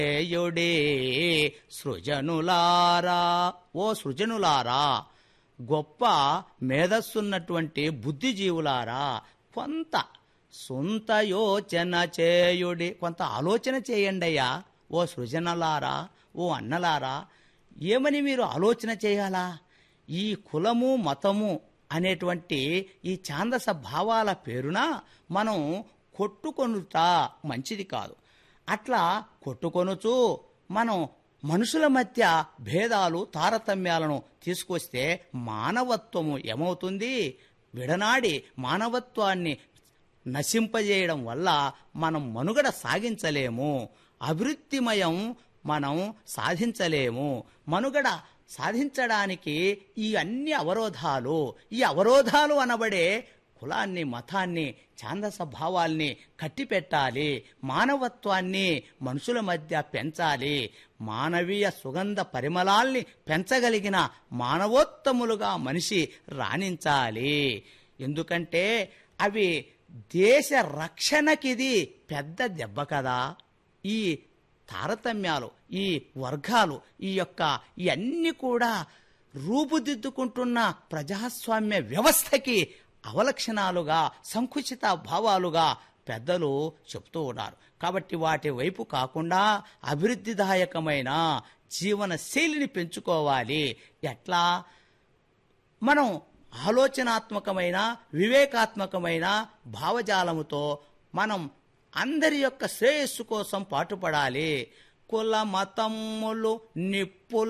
చేయుడే సృజనులారా ఓ సృజనులారా గొప్ప మేధస్సున్నటువంటి బుద్ధిజీవులారా కొంత సొంత యోచన చేయుడి కొంత ఆలోచన చేయండి అయ్యా ఓ సృజనలారా ఓ అన్నలారా ఏమని మీరు ఆలోచన చేయాలా ఈ కులము మతము అనేటువంటి ఈ ఛాందస భావాల పేరున మనం కొట్టుకొనుతా మంచిది కాదు అట్లా కొట్టుకొనుచు మనం మనుషుల మధ్య భేదాలు తారతమ్యాలను తీసుకొస్తే మానవత్వము ఏమవుతుంది విడనాడి మానవత్వాన్ని నశింపజేయడం వల్ల మనం మనుగడ సాగించలేము అభివృద్ధిమయం మనం సాధించలేము మనుగడ సాధించడానికి ఈ అన్ని అవరోధాలు ఈ అవరోధాలు అనబడే కులాన్ని మతాన్ని ఛాందస భావాల్ని కట్టిపెట్టాలి మానవత్వాన్ని మనుషుల మధ్య పెంచాలి మానవీయ సుగంధ పరిమళాల్ని పెంచగలిగిన మానవోత్తములుగా మనిషి రాణించాలి ఎందుకంటే అవి దేశ రక్షణకిది పెద్ద దెబ్బ కదా ఈ తారతమ్యాలు ఈ వర్గాలు ఈ యొక్క ఇవన్నీ కూడా రూపుదిద్దుకుంటున్న ప్రజాస్వామ్య వ్యవస్థకి అవలక్షణాలుగా సంకుచిత భావాలుగా పెద్దలు చెప్తూ ఉన్నారు కాబట్టి వాటి వైపు కాకుండా అభివృద్ధిదాయకమైన జీవన శైలిని పెంచుకోవాలి ఎట్లా మనం ఆలోచనాత్మకమైన వివేకాత్మకమైన భావజాలముతో మనం అందరి యొక్క శ్రేయస్సు కోసం పాటుపడాలి కుల మతములు నిప్పుల